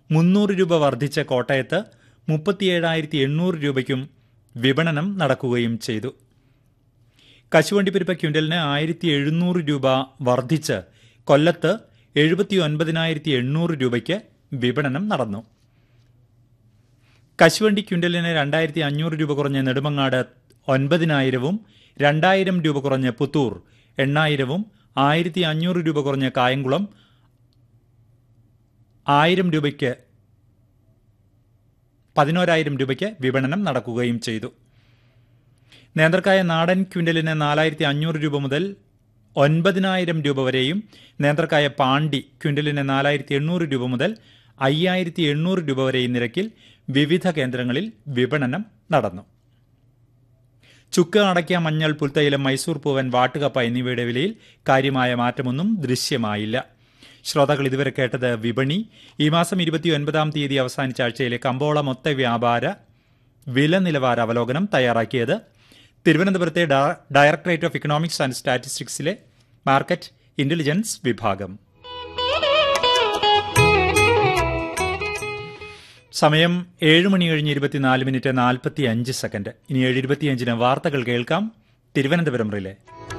മുന്നൂറ് രൂപ വർദ്ധിച്ച കോട്ടയത്ത് മുപ്പത്തിയേഴായിരത്തി എണ്ണൂറ് രൂപയ്ക്കും വിപണനം നടക്കുകയും ചെയ്തു കശുവണ്ടിപ്പരിപ്പ് ക്വിൻ്റലിന് ആയിരത്തി എഴുന്നൂറ് രൂപ വർദ്ധിച്ച് കൊല്ലത്ത് എഴുപത്തി ഒൻപതിനായിരത്തി എണ്ണൂറ് രൂപയ്ക്ക് വിപണനം നടന്നു കശുവണ്ടി ക്വിൻ്റലിന് രണ്ടായിരത്തി അഞ്ഞൂറ് രൂപ കുറഞ്ഞ നെടുമങ്ങാട് ഒൻപതിനായിരവും രണ്ടായിരം രൂപ കുറഞ്ഞ പുത്തൂർ എണ്ണായിരവും ആയിരത്തി അഞ്ഞൂറ് രൂപ കുറഞ്ഞ കായംകുളം ആയിരം രൂപയ്ക്ക് പതിനോരായിരം രൂപയ്ക്ക് വിപണനം നടക്കുകയും ചെയ്തു നേന്ത്രക്കായ നാടൻ ക്വിൻ്റലിന് നാലായിരത്തി അഞ്ഞൂറ് രൂപ മുതൽ ഒൻപതിനായിരം രൂപ വരെയും നേന്ത്രക്കായ പാണ്ടി ക്വിൻ്റലിന് നാലായിരത്തി എണ്ണൂറ് രൂപ മുതൽ അയ്യായിരത്തി എണ്ണൂറ് രൂപ വരെയും നിരക്കിൽ വിവിധ കേന്ദ്രങ്ങളിൽ വിപണനം നടന്നു ചുക്ക് അടയ്ക്ക മഞ്ഞൾ പുൽത്തൈലം മൈസൂർ പൂവൻ വാട്ടുകപ്പ എന്നിവയുടെ വിലയിൽ കാര്യമായ മാറ്റമൊന്നും ദൃശ്യമായില്ല ശ്രോതാക്കൾ ഇതുവരെ കേട്ടത് വിപണി ഈ മാസം ഇരുപത്തി ഒൻപതാം തീയതി അവസാനിച്ച ആഴ്ചയിലെ കമ്പോള മൊത്ത വ്യാപാര വില നിലവാര അവലോകനം തയ്യാറാക്കിയത് തിരുവനന്തപുരത്തെ ഡയ- ഡയറക്ടറേറ്റ് ഓഫ് ഇക്കണോമിക്സ് ആൻഡ് സ്റ്റാറ്റിസ്റ്റിക്സിലെ മാർക്കറ്റ് ഇന്റലിജൻസ് വിഭാഗം സമയം ഏഴ് മണി കഴിഞ്ഞ് ഇരുപത്തിനാല് മിനിറ്റ് നാൽപ്പത്തി അഞ്ച് സെക്കൻഡ് ഇനി ഏഴ് ഇരുപത്തിയഞ്ചിന് വാർത്തകൾ കേൾക്കാം തിരുവനന്തപുരം റിലേ